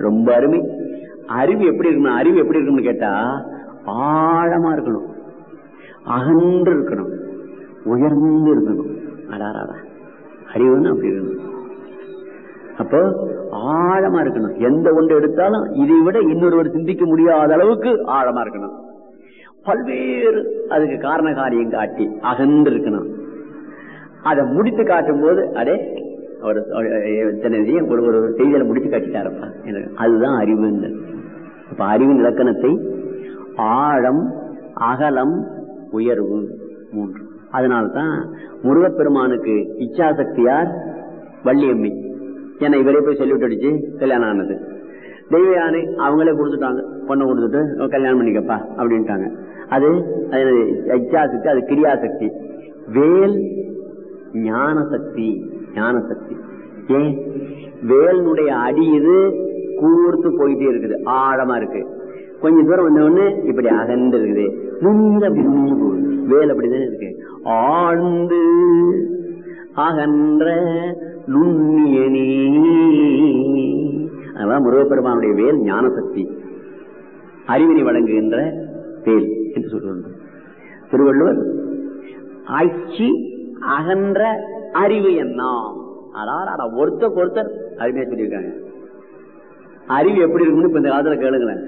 ரொம்ப அருமை அறிவு எப்படி இருக்கணும் அறிவு எப்படி இருக்கணும்னு கேட்டா ஆழமா இருக்கணும் அகன்று இருக்கணும் உயர்ந்து இருக்கணும் அடாராடா அறிவுன்னு அப்படி இருக்கணும் அப்போ ஆழமா இருக்கணும் எந்த ஒன்று எடுத்தாலும் இதை விட இன்னொருவர் சிந்திக்க முடியாத அளவுக்கு ஆழமா இருக்கணும் பல்வேறு அதுக்கு காரண காரியம் காட்டி அகன்று இருக்கணும் அதை முடித்து காட்டும் போது அடே ஒரு ஒரு ஒரு செய்தியில முடிச்சு காட்டிட்டாரப்பா எனக்கு அதுதான் அறிவுங்க அப்ப அறிவின் இலக்கணத்தை ஆழம் அகலம் உயர்வு மூன்று அதனால்தான் முருகப்பெருமானுக்கு இச்சாசக்தியார் வள்ளியம்மை ஏன்னா இவரே போய் சொல்லிவிட்டு அடிச்சு கல்யாணம் ஆனது தெய்வ யானை அவங்களே கொடுத்துட்டாங்க பொண்ணை கொடுத்துட்டு கல்யாணம் பண்ணிக்கப்பா அப்படின்ட்டாங்க அது இச்சாசக்தி அது கிரியாசக்தி வேல் ஞான சக்தி ஞான சக்தி ஏன் வேலனுடைய அடி இது கூர்த்து போயிட்டே இருக்குது ஆழமா இருக்கு கொஞ்ச தூரம் வந்த உடனே இப்படி அகன்று இருக்குது நுண்ணு அப்படி நுண்ணு போகுது வேல் அப்படிதானே இருக்கு ஆழ்ந்து அகன்ற நுண்ணியனே அதான் முருகப்பெருமானுடைய வேல் ஞான சக்தி அறிவினை வழங்குகின்ற வேல் என்று சொல்லுவாங்க திருவள்ளுவர் ஆட்சி அகன்ற அறிவு என்ன அடாடா ஒருத்தருக்கு ஒருத்தர் அருமையா சொல்லியிருக்காங்க அறிவு எப்படி இருக்குன்னு இப்ப இந்த காலத்துல கேளுங்களேன்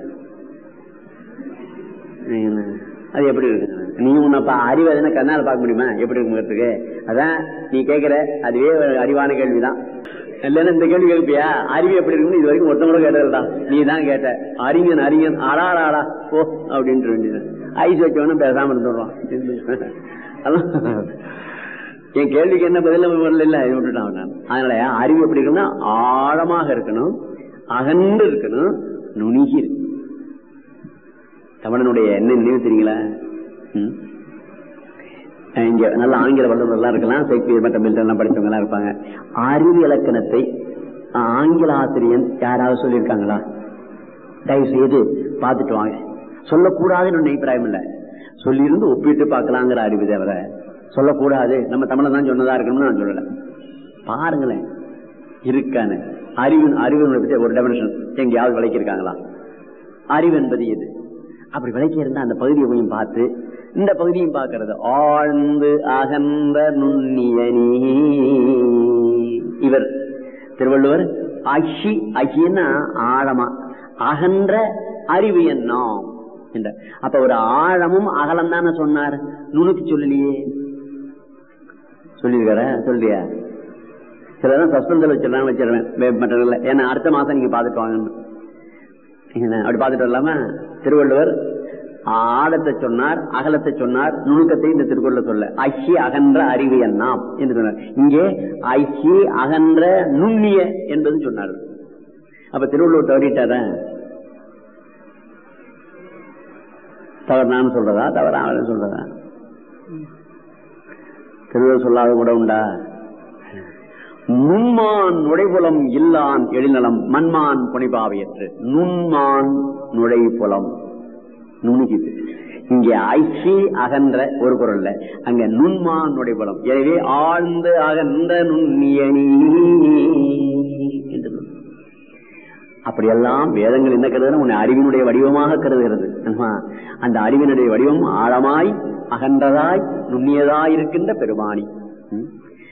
அது எப்படி இருக்கு நீ உன்னப்பா அறிவு எதுனா கண்ணால பார்க்க முடியுமா எப்படி இருக்குங்கிறதுக்கு அதான் நீ கேட்கிற அதுவே அறிவான கேள்விதான் இல்லைன்னா இந்த கேள்வி கேட்பியா அறிவு எப்படி இருக்குன்னு இது வரைக்கும் ஒருத்தவங்க கேட்டதுதான் நீ தான் கேட்ட அறிஞன் அறிஞன் ஆடாடா ஆடா ஓ அப்படின்ட்டு வேண்டியது ஐஸ் வச்சவனும் பேசாம இருந்துடுறான் என் கேள்விக்கு என்ன பதில வரல இல்ல இது விட்டுட்டான் நான் அதனால அறிவு எப்படி இருக்குன்னா ஆழமாக இருக்கணும் அகன்று இருக்கணும் நுணுகி இருக்கணும் தமிழனுடைய என்ன நினைவு தெரியுங்களா இங்க நல்ல ஆங்கில வல்லுநர்லாம் இருக்கலாம் ஷேக்ஸ்பியர் மற்ற மில்டன் படித்தவங்க எல்லாம் இருப்பாங்க அறிவு இலக்கணத்தை ஆங்கில ஆசிரியன் யாராவது சொல்லியிருக்காங்களா தயவு செய்து பார்த்துட்டு வாங்க சொல்லக்கூடாதுன்னு ஒன்று அபிப்பிராயம் இல்லை சொல்லியிருந்து ஒப்பிட்டு பார்க்கலாங்கிற அறிவு தவிர சொல்லக்கூடாது நம்ம தமிழை தான் சொன்னதா இருக்கணும்னு நான் சொல்லல பாருங்களேன் இருக்கான அறிவு அறிவு பற்றி ஒரு டெபினேஷன் எங்கேயாவது விளக்கியிருக்காங்களா அறிவு என்பது எது அப்படி விளக்கி இருந்தா அந்த பகுதியை கொஞ்சம் பார்த்து இந்த பகுதியும் பார்க்கறது ஆழ்ந்து அகன்ற நுண்ணியனி இவர் திருவள்ளுவர் அஷி அஷின்னா ஆழமா அகன்ற அறிவு எண்ணம் என்ற அப்ப ஒரு ஆழமும் அகலம் தானே சொன்னார் நுணுக்கி சொல்லலையே சொல்லியிருக்கார சொல்லியா சிலதான் சஸ்பென்ஸ்ல வச்சிடலாம் வச்சிருவேன் மற்ற ஏன்னா அடுத்த மாசம் நீங்க பாத்துட்டு வாங்கன்னு அப்படி பார்த்துட்டு வரலாமா திருவள்ளுவர் ஆழத்தை சொன்னார் அகலத்தை சொன்னார் நுணுக்கத்தை இந்த திருக்குறள் சொல்ல ஐஷி அகன்ற அறிவு எண்ணாம் என்று சொன்னார் இங்கே ஐஷி அகன்ற நுண்ணிய என்பது சொன்னார் அப்ப திருவள்ளுவர் தவறிட்டார தவறு நான் சொல்றதா தவறா அவன் சொல்றதா திருவள்ளுவர் சொல்லாத கூட உண்டா நுண்மான் நுழைபுலம் இல்லான் எழிநலம் மண்மான் புனைபாவையற்று நுண்மான் நுழைபுலம் நுணுகிது இங்கே ஐசி அகன்ற ஒரு குரல்ல அங்க நுண்மான் நுழைபுலம் எனவே ஆழ்ந்து அகன்ற நுண்ணியணி என்று அப்படியெல்லாம் வேதங்கள் என்ன கருதுனா உன்னை அறிவினுடைய வடிவமாக கருதுகிறது அந்த அறிவினுடைய வடிவம் ஆழமாய் அகன்றதாய் நுண்ணியதாய் இருக்கின்ற பெருமானி